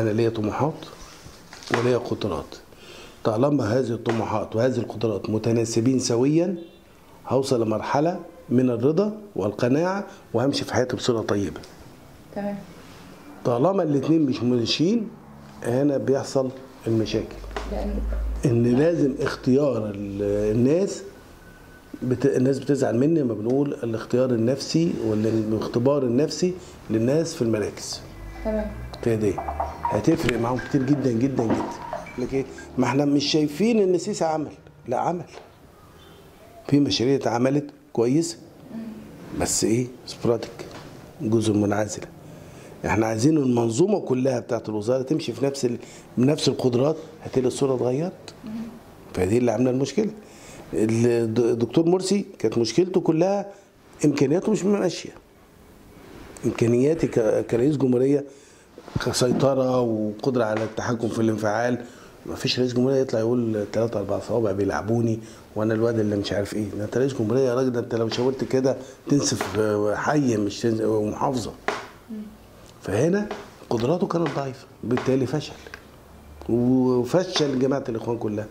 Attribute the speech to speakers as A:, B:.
A: انا ليا طموحات وليا قدرات طالما هذه الطموحات وهذه القدرات متناسبين سويا هوصل لمرحله من الرضا والقناعه وهمشي في حياتي بصوره طيبه
B: تمام
A: طالما الاثنين مش ماشيين هنا بيحصل المشاكل
B: لان
A: ان لازم اختيار ال- الناس بت... الناس بتزعل مني لما بنقول الاختيار النفسي ولا الاختبار النفسي للناس في المراكز
B: تمام
A: في دي هتفرق معاهم كتير جدا جدا جدا لك ايه ما احنا مش شايفين ان سيسي عمل لا عمل في مشاريع اتعملت كويسه بس ايه سبراتيك جزء منعزله احنا عايزين المنظومه كلها بتاعت الوزاره تمشي في نفس ال... بنفس القدرات هتلاقي الصوره اتغيرت فدي اللي عامله المشكله الد- الدكتور مرسي كانت مشكلته كلها امكانياته مش ماشيه امكانياتي ك- كرئيس جمهوريه كسيطره وقدره على التحكم في الانفعال ما فيش رئيس جمهوريه يطلع يقول ثلاثة أربع صوابع بيلعبوني وانا الواد اللي مش عارف ايه ده انت رئيس جمهوريه يا راجل ده انت لو شاورت كده تنسف حي مش تنسف محافظه فهنا قدراته كانت ضعيفه بالتالي فشل وفشل جماعه الاخوان كلها